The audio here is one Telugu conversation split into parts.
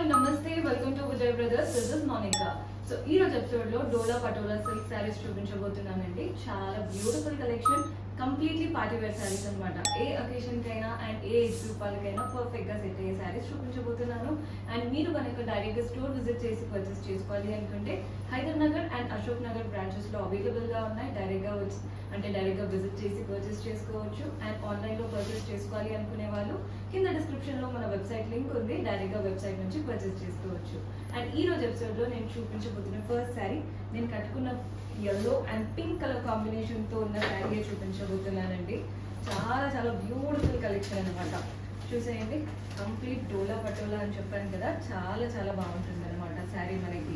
హాయ్ నమస్తే welcome to Vijay brothers this is Monika so ఈ రోజు ఎపిసోడ్ లో డోలా పటోలా సిల్క్ శారీస్ చూపించబోతున్నానండి చాలా beautiful collection completely party wear saris అన్నమాట ఏ అకేషన్ కైనా అండ్ ఏ ఏజ్ గ్రూప్ వాళ్ళకైనా పర్ఫెక్ట్ గా సెట్ అయ్యే శారీస్ చూపించబోతున్నాను అండ్ మీరు కనుక డైరెక్ట్ గా స్టోర్ విజిట్ చేసి పర్చేస్ చేసుకోవాలి అనుకుంటే హైదర్ నగర్ అండ్ అశోక్ నగర్ బ్రాంచెస్ లో అవైలబుల్ గా ఉన్నాయి డైరెక్ట్ గా వచ్చి అంటే డైరెక్ట్ గా విజిట్ చేసి పర్చేస్ చేసుకోవచ్చు అండ్ ఆన్లైన్ లో పర్చేస్ చేసుకోవాలి అనుకునే వాళ్ళు కింద డిస్క్రిప్షన్ లో మన వెబ్సైట్ లింక్ ఉంది డైరెక్ట్ గా వెబ్సైట్ నుంచి పర్చేస్ చేసుకోవచ్చు అండ్ ఈ రోజు ఎపిసోడ్ లో నేను చూపించబోతున్న ఫస్ట్ శారీ నేను కట్టుకున్న yellow and pink colour combination తో ఉన్న శారీ చూపించబోతున్నానండి చాలా చాలా బ్యూటిఫుల్ కలెక్షన్ అన్నమాట చూసేయండి కంప్లీట్ డోలా పటోలా అని చెప్పాను కదా చాలా చాలా బాగుంటుంది అనమాట శారీ మనకి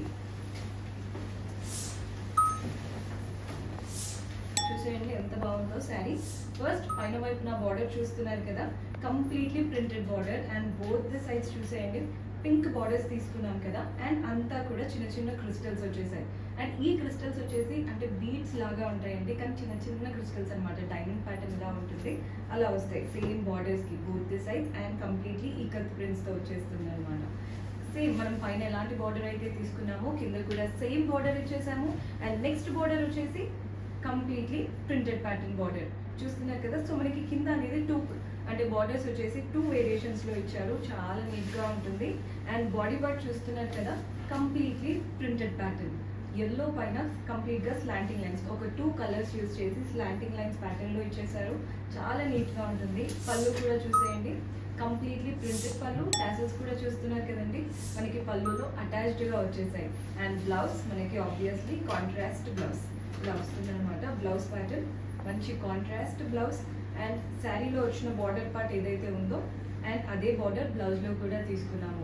చూసేయండి ఎంత బాగుందో శారీ ఫస్ట్ పైన వైపున బార్డర్ చూస్తున్నారు కదా completely printed border and both the sides చూసేయండి పింక్ బార్డర్స్ తీసుకున్నాం కదా అండ్ అంతా కూడా చిన్న చిన్న క్రిస్టల్స్ వచ్చేసాయి అండ్ ఈ క్రిస్టల్స్ వచ్చేసి అంటే బీడ్స్ లాగా ఉంటాయండి కానీ చిన్న చిన్న క్రిస్టల్స్ అన్నమాట డైమండ్ ప్యాటర్న్ లా ఉంటుంది అలా వస్తాయి సేమ్ బార్డర్స్ కి both the sides and completely ikat prints తో వచ్చేస్తుంది అనమాట సేమ్ మనం పైన ఎలాంటి బార్డర్ అయితే తీసుకున్నామో కింద కూడా సేమ్ బార్డర్ ఇచ్చేసాము అండ్ నెక్స్ట్ బార్డర్ వచ్చేసి కంప్లీట్లీ ప్రింటెడ్ ప్యాటర్న్ బార్డర్ చూస్తున్నారు కదా సో మనకి కింద అనేది టూ అంటే బార్డర్స్ వచ్చేసి టూ వేరియేషన్స్ లో ఇచ్చారు చాలా నీట్ గా ఉంటుంది అండ్ బాడీ పార్ట్ చూస్తున్నారు కదా కంప్లీట్లీ ప్రింటెడ్ ప్యాటర్న్ ఎల్లో పైన కంప్లీట్ గా స్లాంటింగ్ లైన్స్ ఒక టూ కలర్స్ యూస్ చేసి స్లాంటింగ్ లైన్స్ ప్యాటర్న్ లో ఇచ్చేసారు చాలా నీట్ గా ఉంటుంది పళ్ళు కూడా చూసేయండి కంప్లీట్లీ ప్రింటెడ్ పళ్ళు టాసల్స్ కూడా చూస్తున్నారు కదండి మనకి పళ్ళులో అటాచ్డ్ గా వచ్చేసాయి అండ్ బ్లౌజ్ మనకి ఆబ్వియస్లీ కాంట్రాస్ట్ బ్లౌజ్ ఇలా వస్తుంది అనమాట బ్లౌజ్ ప్యాటర్న్ మంచి కాంట్రాస్ట్ బ్లౌజ్ అండ్ శారీలో వచ్చిన బార్డర్ పార్ట్ ఏదైతే ఉందో అండ్ అదే బార్డర్ బ్లౌజ్ లో కూడా తీసుకున్నాము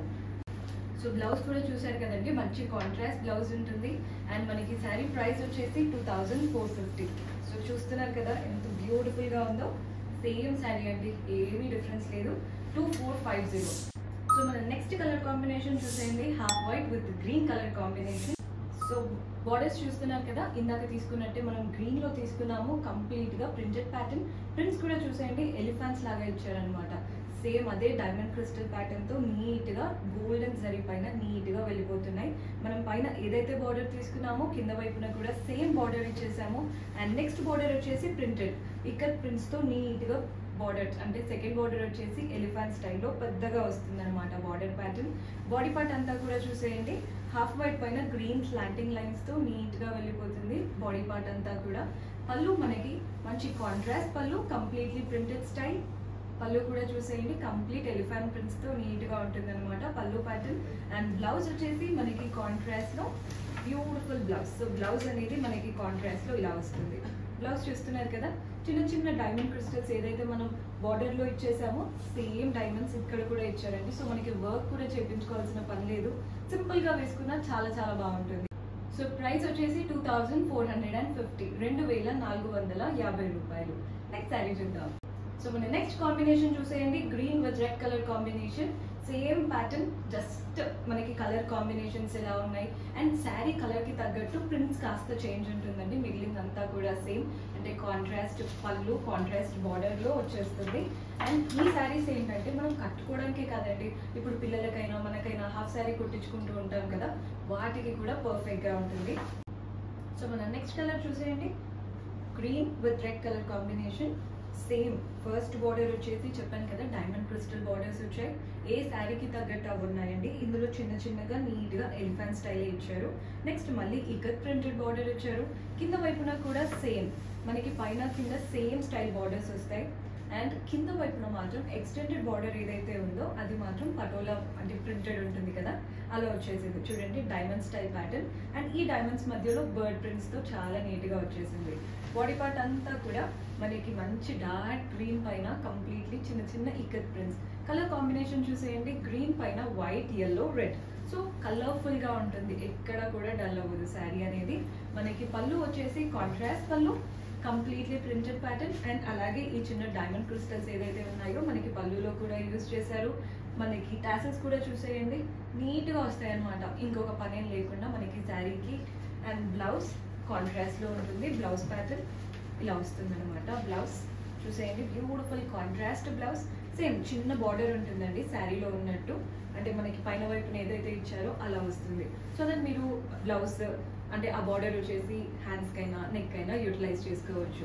సో బ్లౌజ్ కూడా చూసారు కదండి మంచి కాంట్రాస్ట్ బ్లౌజ్ ఉంటుంది అండ్ మనకి శారీ ప్రైస్ వచ్చేసి two thousand four fifty so చూస్తున్నారు కదా ఎంత బ్యూటిఫుల్ గా ఉందో సేమ్ శారీ అండి ఏమీ డిఫరెన్స్ లేదు two four five zero so మన నెక్స్ట్ కలర్ కాంబినేషన్ చూసేయండి half white with green colour combination so borders చూస్తున్నారు కదా ఇందాక తీసుకున్నట్టే మనం గ్రీన్ లో తీసుకున్నాము కంప్లీట్ గా ప్రింటెడ్ ప్యాటర్న్ ప్రింట్స్ కూడా చూసేయండి ఎలిఫెంట్స్ లాగా ఇచ్చారనమాట సేమ్ అదే డైమండ్ క్రిస్టల్ ప్యాటర్న్ తో నీట్ గా గోల్డెన్ జరీ పైన నీట్ గా వెళ్ళిపోతున్నాయి మనం పైన ఏదైతే బార్డర్ తీసుకున్నామో కింద వైపున కూడా సేమ్ బార్డర్ ఇచ్చేసాము అండ్ నెక్స్ట్ బార్డర్ వచ్చేసి ప్రింటెడ్ ఇక్కడ ప్రింట్స్ తో నీట్ గా బార్డర్స్ అంటే సెకండ్ బార్డర్ వచ్చేసి ఎలిఫెంట్ స్టైల్లో పెద్దగా వస్తుంది అనమాట బార్డర్ ప్యాటర్న్ బాడీ పార్ట్ అంతా కూడా చూసేయండి హాఫ్ వైట్ పైన గ్రీన్ స్లాంటింగ్ లైన్స్ తో నీట్ గా వెళ్ళిపోతుంది బాడీ పార్ట్ అంతా కూడా పళ్ళు మనకి మంచి కాంట్రాస్ట్ పళ్ళు కంప్లీట్లీ ప్రింటెడ్ స్టైల్ పళ్ళు కూడా చూసేయండి కంప్లీట్ ఎలిఫెంట్ ప్రింట్స్ తో నీట్ గా ఉంటుంది అనమాట పళ్ళు ప్యాటర్న్ అండ్ బ్లౌజ్ వచ్చేసి మనకి కాంట్రాస్ట్ లో బ్యూటిఫుల్ బ్లౌజ్ సో బ్లౌజ్ అనేది మనకి కాంట్రాస్ట్ లో ఇలా వస్తుంది బ్లౌజ్ చూస్తున్నారు కదా చిన్న చిన్న డైమండ్ క్రిస్టల్స్ ఏదైతే మనం బార్డర్ లో ఇచ్చేసామో సేమ్ డైమండ్స్ ఇక్కడ కూడా ఇచ్చారండి సో మనకి వర్క్ కూడా చేయించుకోవాల్సిన పని లేదు సింపుల్ గా వేసుకున్నా చాలా చాలా బాగుంటుంది సో ప్రైస్ వచ్చేసి two thousand four hundred and fifty రెండు వేల నాలుగు వందల యాభై రూపాయలు నెక్స్ట్ శారీ చూద్దాం సో మన నెక్స్ట్ కాంబినేషన్ చూసేయండి green with red colour combination same pattern just మనకి కలర్ కాంబినేషన్స్ ఎలా ఉన్నాయి అండ్ శారీ కలర్ కి తగ్గట్టు ప్రింట్స్ కాస్త చేంజ్ ఉంటుందండి మిగిలిందంతా కూడా సేమ్ అంటే కాంట్రాస్ట్ పళ్ళు కాంట్రాస్ట్ బార్డర్ లో వచ్చేస్తుంది అండ్ ఈ శారీస్ ఏంటంటే మనం కట్టుకోవడానికే కాదండి ఇప్పుడు పిల్లలకైనా మనకైనా హాఫ్ శారీ కుట్టించుకుంటూ ఉంటాం కదా వాటికి కూడా పర్ఫెక్ట్ గా ఉంటుంది సో మన నెక్స్ట్ కలర్ చూసేయండి green with red colour combination same first border వచ్చేసి చెప్పాను కదా డైమండ్ క్రిస్టల్ బార్డర్స్ వచ్చాయి ఏ శారీకి తగ్గట్టు అవి ఉన్నాయండి ఇందులో చిన్న చిన్నగా నీట్ గా ఎలిఫెంట్ స్టైల్ ఇచ్చారు నెక్స్ట్ మళ్ళీ ఇకత్ ప్రింటెడ్ బార్డర్ ఇచ్చారు కింద వైపున కూడా సేమ్ మనకి పైన కింద సేమ్ స్టైల్ బార్డర్స్ వస్తాయి అండ్ కింద వైపున మాత్రం ఎక్స్టెండెడ్ బార్డర్ ఏదైతే ఉందో అది మాత్రం పటోలా అంటే ప్రింటెడ్ ఉంటుంది కదా అలా వచ్చేసింది చూడండి డైమండ్ స్టైల్ ప్యాటర్న్ అండ్ ఈ డైమండ్స్ మధ్యలో బర్డ్ ప్రింట్స్ తో చాలా నీట్ గా వచ్చేసింది బాడీ పార్ట్ అంతా కూడా మనకి మంచి డార్క్ గ్రీన్ పైన కంప్లీట్లీ చిన్న చిన్న ఇకత్ ప్రింట్స్ కలర్ కాంబినేషన్ చూసేయండి గ్రీన్ పైన white yellow red so colourful గా ఉంటుంది ఎక్కడ కూడా డల్ అవ్వదు శారీ అనేది మనకి పళ్ళు వచ్చేసి కాంట్రాస్ట్ పళ్ళు కంప్లీట్లీ ప్రింటెడ్ ప్యాటర్న్ అండ్ అలాగే ఈ చిన్న డైమండ్ క్రిస్టల్స్ ఏదైతే ఉన్నాయో మనకి పళ్ళులో కూడా యూజ్ చేశారు మనకి టాసెస్ కూడా చూసేయండి నీట్గా వస్తాయి అనమాట ఇంకొక పనేం లేకుండా మనకి శారీకి అండ్ బ్లౌజ్ కాంట్రాస్ట్లో ఉంటుంది బ్లౌజ్ ప్యాటర్న్ ఇలా వస్తుంది అనమాట బ్లౌజ్ చూసేయండి బ్యూటిఫుల్ కాంట్రాస్ట్ బ్లౌజ్ సేమ్ చిన్న బార్డర్ ఉంటుందండి శారీలో ఉన్నట్టు అంటే మనకి పైన వైపున ఏదైతే ఇచ్చారో అలా వస్తుంది సో దట్ మీరు బ్లౌజ్ అంటే ఆ బార్డర్ వచ్చేసి హ్యాండ్స్ కైనా నెక్ అయినా యూటిలైజ్ చేసుకోవచ్చు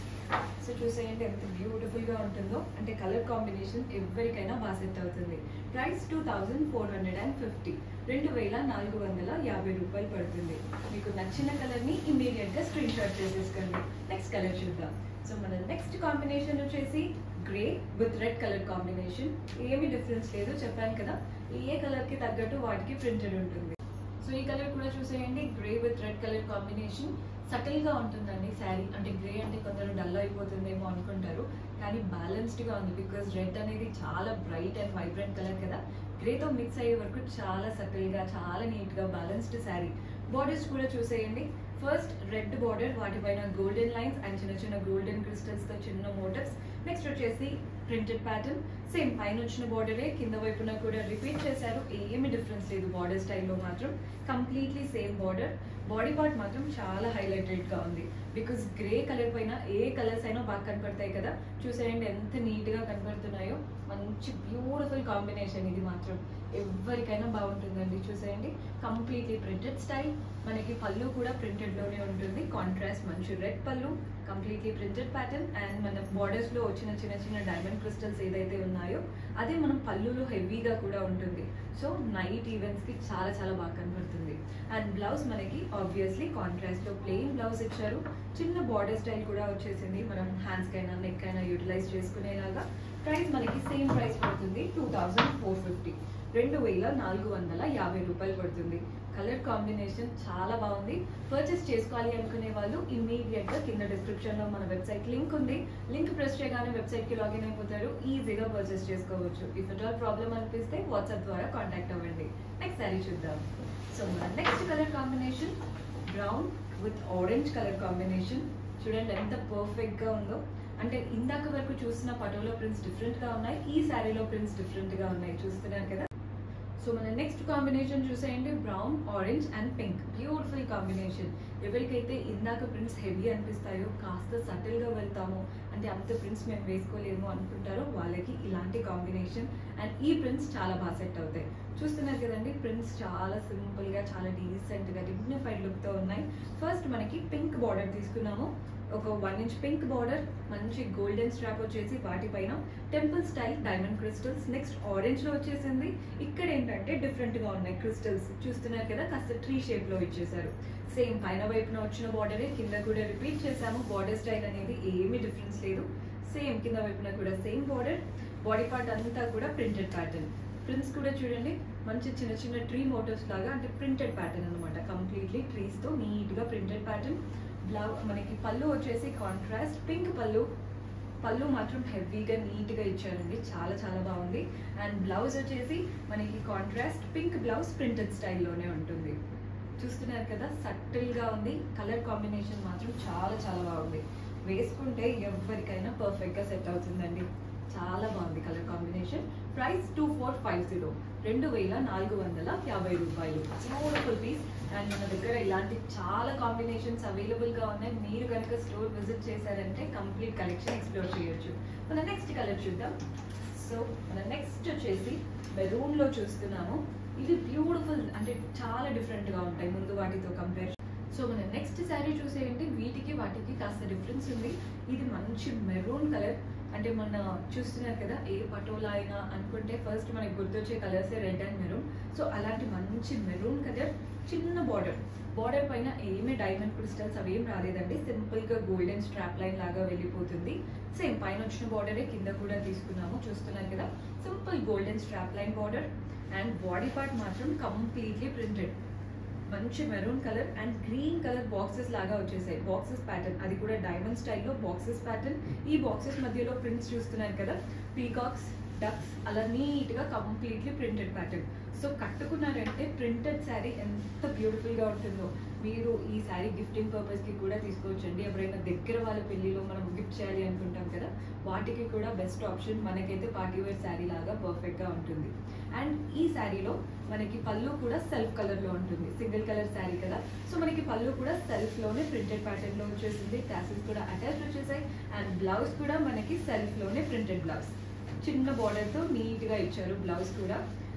సో చూసేయండి ఎంత బ్యూటిఫుల్ గా ఉంటుందో అంటే కలర్ కాంబినేషన్ ఎవరికైనా బాగా సెట్ అవుతుంది price two thousand four hundred and fifty రెండు వేల నాలుగు వందల యాభై రూపాయలు పడుతుంది మీకు నచ్చిన కలర్ ని ఇమీడియట్ గా స్క్రీన్ షాట్ చేసేసుకోండి నెక్స్ట్ కలర్ చూద్దాం సో మన నెక్స్ట్ కాంబినేషన్ వచ్చేసి grey with red colour combination ఏమి డిఫరెన్స్ లేదు చెప్పాను కదా ఏ కలర్ కి తగ్గట్టు వాటికి ప్రింటెడ్ ఉంటుంది సో ఈ కలర్ కూడా చూసేయండి grey with red colour combination subtle గా ఉంటుందండి శారీ అంటే గ్రే అంటే కొందరు డల్ అయిపోతుందేమో అనుకుంటారు కానీ బ్యాలెన్స్డ్ గా ఉంది బికాస్ రెడ్ అనేది చాలా బ్రైట్ అండ్ వైబ్రెంట్ కలర్ కదా గ్రేతో మిక్స్ అయ్యే వరకు చాలా సటిల్ గా చాలా నీట్ గా బ్యాలెన్స్డ్ శారీ బార్డర్స్ కూడా చూసేయండి ఫస్ట్ రెడ్ బార్డర్ వాటిపైన గోల్డెన్ లైన్స్ అండ్ చిన్న చిన్న గోల్డెన్ క్రిస్టల్స్ తో చిన్న మోటివ్స్ నెక్స్ట్ వచ్చేసి ప్రింటెడ్ ప్యాటర్న్ సేమ్ పైన వచ్చిన బార్డరే కింద వైపున కూడా రిపీట్ చేశారు ఏమి డిఫరెన్స్ లేదు బార్డర్ స్టైల్లో మాత్రం completely same border body part మాత్రం చాలా హైలైటెడ్ గా ఉంది బికాస్ గ్రే కలర్ పైన ఏ కలర్స్ అయినా బాగా కనపడతాయి కదా చూసేయండి ఎంత నీట్ గా కనపడుతున్నాయో మంచి బ్యూటిఫుల్ కాంబినేషన్ ఇది మాత్రం ఎవరికైనా బాగుంటుందండి చూసేయండి కంప్లీట్లీ ప్రింటెడ్ స్టైల్ మనకి పళ్ళు కూడా ప్రింటెడ్ లోనే ఉంటుంది కాంట్రాస్ట్ మంచి రెడ్ పళ్ళు కంప్లీట్లీ ప్రింటెడ్ ప్యాటర్న్ అండ్ మన బార్డర్స్ లో వచ్చిన చిన్న చిన్న డైమండ్ క్రిస్టల్స్ ఏదైతే ఉన్నాయో అదే మనం పళ్ళులో హెవీగా కూడా ఉంటుంది సో నైట్ ఈవెంట్స్ కి చాలా చాలా బాగా కనబడుతుంది అండ్ బ్లౌజ్ మనకి ఆబ్వియస్లీ కాంట్రాస్ట్ లో ప్లెయిన్ బ్లౌజ్ ఇచ్చారు చిన్న బార్డర్ స్టైల్ కూడా వచ్చేసింది మనం హ్యాండ్స్ కైనా నెక్ అయినా యూటిలైజ్ చేసుకునేలాగా ప్రైస్ మనకి సేమ్ ప్రైస్ పడుతుంది టూ థౌజండ్ ఫోర్ ఫిఫ్టీ రెండు వేల నాలుగు వందల యాభై రూపాయలు పడుతుంది కలర్ కాంబినేషన్ చాలా బాగుంది పర్చేస్ చేసుకోవాలి అనుకునే వాళ్ళు ఇమ్మీడియట్ గా కింద డిస్క్రిప్షన్ లో మన వెబ్సైట్ లింక్ ఉంది లింక్ ప్రెస్ చేయగానే వెబ్సైట్ కి లాగిన్ అయిపోతారు ఈజీగా పర్చేస్ చేసుకోవచ్చు ఇఫ్ ఎట్ ఆల్ ప్రాబ్లం అనిపిస్తే వాట్సాప్ ద్వారా కాంటాక్ట్ అవ్వండి నెక్స్ట్ సారీ చూద్దాం సో మన next colour combination brown with orange colour combination చూడండి ఎంత పర్ఫెక్ట్ గా ఉందో అంటే ఇందాక వరకు చూసిన పటోలో ప్రింట్స్ డిఫరెంట్ గా ఉన్నాయి ఈ శారీలో ప్రింట్స్ డిఫరెంట్ గా ఉన్నాయి చూస్తున్నారు కదా సో మన నెక్స్ట్ కాంబినేషన్ చూసేయండి brown orange and pink beautiful combination ఎవరికైతే ఇందాక ప్రింట్స్ హెవీ అనిపిస్తాయో కాస్త సటిల్ గా వెళ్తామో అంటే అంత ప్రింట్స్ మేము వేసుకోలేము అనుకుంటారో వాళ్ళకి ఇలాంటి కాంబినేషన్ అండ్ ఈ ప్రింట్స్ చాలా బాగా సెట్ అవుతాయి చూస్తున్నారు కదండి ప్రింట్స్ చాలా సింపుల్ గా చాలా డీసెంట్ గా డిగ్నిఫైడ్ లుక్ తో ఉన్నాయి ఫస్ట్ మనకి పింక్ బార్డర్ తీసుకున్నాము ఒక వన్ ఇంచ్ పింక్ బార్డర్ మంచి గోల్డెన్ స్ట్రాప్ వచ్చేసి వాటిపైన temple style diamond crystals next orange లో వచ్చేసింది ఇక్కడ ఏంటంటే డిఫరెంట్ గా ఉన్నాయి క్రిస్టల్స్ చూస్తున్నారు కదా కాస్త ట్రీ షేప్ లో ఇచ్చేసారు సేమ్ పైన వైపున వచ్చిన బార్డరే కింద కూడా రిపీట్ చేసాము బార్డర్ స్టైల్ అనేది ఏమీ డిఫరెన్స్ లేదు సేమ్ కింద వైపున కూడా సేమ్ బార్డర్ బాడీ పార్ట్ అంతా కూడా ప్రింటెడ్ ప్యాటర్న్ ప్రింట్స్ కూడా చూడండి మంచి చిన్న చిన్న ట్రీ మోటివ్స్ లాగా అంటే ప్రింటెడ్ ప్యాటర్న్ అనమాట కంప్లీట్లీ ట్రీస్ తో నీట్ గా ప్రింటెడ్ ప్యాటర్న్ బ్లౌ మనకి పళ్ళు వచ్చేసి కాంట్రాస్ట్ పింక్ పళ్ళు పళ్ళు మాత్రం హెవీగా నీట్గా ఇచ్చారండి చాలా చాలా బాగుంది అండ్ బ్లౌజ్ వచ్చేసి మనకి కాంట్రాస్ట్ పింక్ బ్లౌజ్ ప్రింటెడ్ స్టైల్లోనే ఉంటుంది చూస్తున్నారు కదా సటిల్గా ఉంది కలర్ కాంబినేషన్ మాత్రం చాలా చాలా బాగుంది వేసుకుంటే ఎవరికైనా పర్ఫెక్ట్గా సెట్ అవుతుందండి చాలా బాగుంది colour combination price two four five zero రెండు వేల నాలుగు వందల యాభై రూపాయలు బ్యూటిఫుల్ పీస్ అండ్ మన దగ్గర ఇలాంటి చాలా కాంబినేషన్స్ అవైలబుల్ గా ఉన్నాయి మీరు కనుక స్టోర్ విజిట్ చేశారంటే కంప్లీట్ కలెక్షన్ ఎక్స్ప్లోర్ చేయొచ్చు మన నెక్స్ట్ కలర్ చూద్దాం సో మన నెక్స్ట్ వచ్చేసి మెరూన్ లో చూస్తున్నాము ఇది బ్యూటిఫుల్ అంటే చాలా డిఫరెంట్ గా ఉంటాయి ముందు వాటితో కంపేర్ సో మన నెక్స్ట్ శారీ చూసేయండి వీటికి వాటికి కాస్త డిఫరెన్స్ ఉంది ఇది మంచి మెరూన్ కలర్ అంటే మన చూస్తున్నారు కదా ఏ పటోలా అయినా అనుకుంటే ఫస్ట్ మనకి గుర్తొచ్చే colours red and maroon so అలాంటి మంచి మెరూన్ కలర్ చిన్న బార్డర్ బార్డర్ పైన ఏమీ డైమండ్ క్రిస్టల్స్ అవేం రాలేదండి సింపుల్ గా గోల్డెన్ స్ట్రాప్ లైన్ లాగా వెళ్ళిపోతుంది సేమ్ పైన వచ్చిన బార్డరే కింద కూడా తీసుకున్నాము చూస్తున్నారు కదా simple golden strap line border and body part మాత్రం కంప్లీట్లీ ప్రింటెడ్ మంచి maroon colour and green colour boxes లాగా వచ్చేసాయి బాక్సెస్ ప్యాటర్న్ అది కూడా డైమండ్ స్టైల్లో బాక్సెస్ ప్యాటర్న్ ఈ బాక్సెస్ మధ్యలో ప్రింట్స్ చూస్తున్నారు కదా పీకాక్స్ డక్స్ అలా నీట్ గా కంప్లీట్లీ ప్రింటెడ్ ప్యాటర్న్ సో కట్టుకున్నారంటే ప్రింటెడ్ శారీ ఎంత బ్యూటిఫుల్ గా ఉంటుందో మీరు ఈ శారీ గిఫ్టింగ్ పర్పస్ కి కూడా తీసుకోవచ్చండి ఎవరైనా దగ్గర వాళ్ళ పెళ్లిలో మనం గిఫ్ట్ చేయాలి అనుకుంటాం కదా వాటికి కూడా బెస్ట్ ఆప్షన్ మనకైతే పార్టీ వేర్ శారీ లాగా పర్ఫెక్ట్ గా ఉంటుంది అండ్ ఈ శారీలో మనకి పళ్ళు కూడా సెల్ఫ్ కలర్ లో ఉంటుంది సింగిల్ కలర్ శారీ కదా సో మనకి పళ్ళు కూడా సెల్ఫ్ లోనే ప్రింటెడ్ ప్యాటర్న్ లో వచ్చేసింది టాసిల్స్ కూడా అటాచ్ వచ్చేసాయి అండ్ బ్లౌజ్ కూడా మనకి సెల్ఫ్ లోనే ప్రింటెడ్ బ్లౌజ్ చిన్న border తో నీట్ గా ఇచ్చారు బ్లౌజ్ కూడా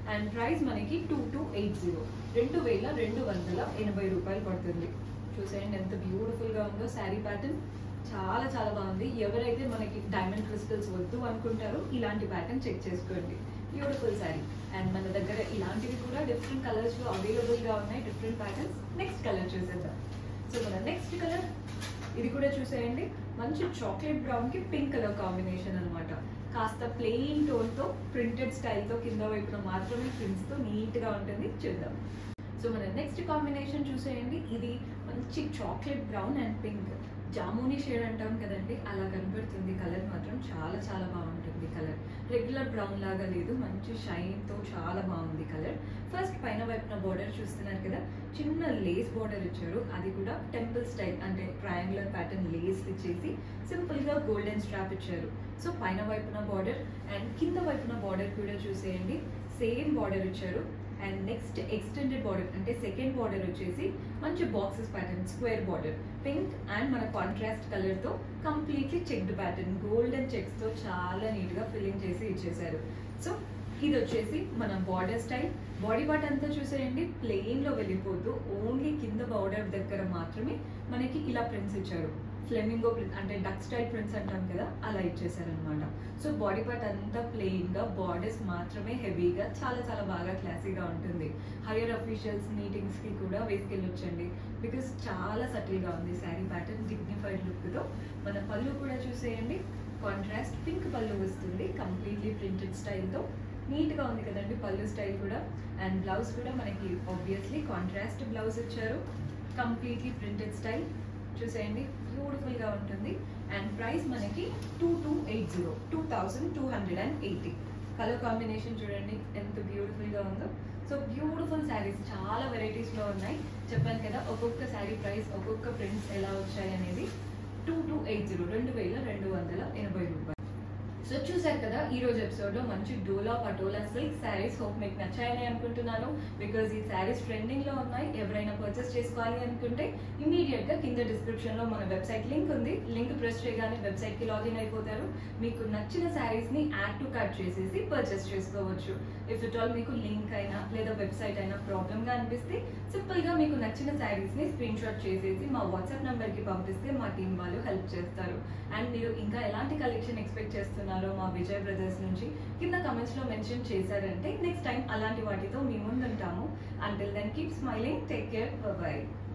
అండ్ ప్రైస్ మనకి టూ టూ ఎయిట్ జీరో రెండు వేల రెండు వందల ఎనభై రూపాయలు పడుతుంది చూసేయండి ఎంత బ్యూటిఫుల్ గా ఉందో శారీ ప్యాటర్న్ చాలా చాలా బాగుంది ఎవరైతే మనకి డైమండ్ క్రిస్టల్స్ వద్దు అనుకుంటారో ఇలాంటి ప్యాటర్న్ చెక్ చేసుకోండి బ్యూటిఫుల్ శారీ అండ్ మన దగ్గర ఇలాంటివి కూడా డిఫరెంట్ కలర్స్ లో అవైలబుల్ గా ఉన్నాయి డిఫరెంట్ ప్యాటర్న్స్ నెక్స్ట్ కలర్ చూసేద్దాం సో మన నెక్స్ట్ కలర్ ఇది కూడా చూసేయండి మంచి చాక్లెట్ బ్రౌన్ కి పింక్ కలర్ కాంబినేషన్ అన్నమాట కాస్త ప్లెయిన్ టోన్ తో ప్రింటెడ్ స్టైల్ తో కింద వైపున మాత్రమే ప్రింట్స్ తో నీట్ గా ఉంటుంది చూద్దాం సో మన నెక్స్ట్ కాంబినేషన్ చూసేయండి ఇది మంచి చాక్లెట్ బ్రౌన్ అండ్ పింక్ జామునీ షేడ్ అంటాం కదండి అలా కనబడుతుంది కలర్ మాత్రం చాలా చాలా బాగుంటుంది కలర్ రెగ్యులర్ బ్రౌన్ లాగా లేదు మంచి షైన్ తో చాలా బాగుంది కలర్ ఫస్ట్ పైన వైపున బార్డర్ చూస్తున్నారు కదా చిన్న లేస్ బార్డర్ ఇచ్చారు అది కూడా టెంపుల్ స్టైల్ అంటే ట్రయాంగులర్ ప్యాటర్న్ లేస్ ఇచ్చేసి సింపుల్ గా గోల్డెన్ స్ట్రాప్ ఇచ్చారు సో పైన వైపున బార్డర్ అండ్ కింద వైపున బార్డర్ కూడా చూసేయండి సేమ్ బార్డర్ ఇచ్చారు అండ్ నెక్స్ట్ ఎక్స్టెండెడ్ బార్డర్ అంటే సెకండ్ బార్డర్ వచ్చేసి మంచి boxes pattern square border pink and మన కాంట్రాస్ట్ కలర్ తో completely checked pattern golden checks తో చాలా నీట్ గా ఫిల్లింగ్ చేసి ఇచ్చేసారు సో ఇది వచ్చేసి మన బార్డర్ స్టైల్ బాడీ పార్ట్ అంతా చూసేయండి ప్లెయిన్ లో వెళ్ళిపోతూ ఓన్లీ కింద బార్డర్ దగ్గర మాత్రమే మనకి ఇలా ప్రింట్స్ ఇచ్చారు ఫ్లెమింగో ప్రింట్ అంటే డక్ స్టైల్ ప్రింట్స్ అంటాం కదా అలా ఇచ్చేసారనమాట సో బాడీ పార్ట్ అంతా ప్లెయిన్ గా బార్డర్స్ మాత్రమే హెవీగా చాలా చాలా బాగా క్లాసీగా ఉంటుంది హైయర్ అఫీషియల్స్ మీటింగ్స్ కి కూడా వేసుకెళ్ళొచ్చండి బికాస్ చాలా సటిల్ గా ఉంది శారీ ప్యాటర్న్ డిగ్నిఫైడ్ లుక్ తో మన పళ్ళు కూడా చూసేయండి కాంట్రాస్ట్ పింక్ పళ్ళు వస్తుంది కంప్లీట్లీ ప్రింటెడ్ స్టైల్ తో నీట్ గా ఉంది కదండి పళ్ళు స్టైల్ కూడా అండ్ బ్లౌజ్ కూడా మనకి ఆబ్వియస్లీ కాంట్రాస్ట్ బ్లౌజ్ ఇచ్చారు కంప్లీట్లీ ప్రింటెడ్ స్టైల్ చూసేయండి బ్యూటిఫుల్ గా ఉంటుంది అండ్ ప్రైస్ మనకి two two eight zero two thousand two hundred and eighty colour combination చూడండి ఎంత బ్యూటిఫుల్ గా ఉందో సో బ్యూటిఫుల్ శారీస్ చాలా వెరైటీస్ లో ఉన్నాయి చెప్పాను కదా ఒక్కొక్క శారీ ప్రైస్ ఒక్కొక్క ప్రింట్స్ ఎలా వచ్చాయి అనేది టూ టూ ఎయిట్ జీరో రెండు వేల రెండు వందల ఎనభై రూపాయలు సో చూసారు కదా ఈ రోజు ఎపిసోడ్ లో మంచి డోలా పటోలా సిల్క్ శారీస్ హోప్ మీకు నచ్చాయని అనుకుంటున్నాను బికాజ్ ఈ శారీస్ ట్రెండింగ్ లో ఉన్నాయి ఎవరైనా పర్చేస్ చేసుకోవాలి అనుకుంటే ఇమీడియట్ గా కింద డిస్క్రిప్షన్ లో మన వెబ్సైట్ లింక్ ఉంది లింక్ ప్రెస్ చేయగానే వెబ్సైట్ కి లాగిన్ అయిపోతారు మీకు నచ్చిన శారీస్ ని యాడ్ టు కార్ట్ చేసేసి పర్చేస్ చేసుకోవచ్చు ఇఫ్ ఇట్ ఆల్ మీకు లింక్ అయినా లేదా వెబ్సైట్ అయినా ప్రాబ్లమ్ గా అనిపిస్తే సింపుల్ గా మీకు నచ్చిన శారీస్ ని స్క్రీన్ షాట్ చేసేసి మా వాట్సాప్ నంబర్ కి పంపిస్తే మా టీం వాళ్ళు హెల్ప్ చేస్తారు అండ్ మీరు ఇంకా ఎలాంటి కలెక్షన్ ఎక్స్పెక్ట్ చేస్తున్నారో మా విజయ్ బ్రదర్స్ నుంచి కింద కమెంట్స్ లో మెన్షన్ చేశారంటే నెక్స్ట్ టైం అలాంటి వాటితో మీ ముందుంటాము until then keep smiling take care by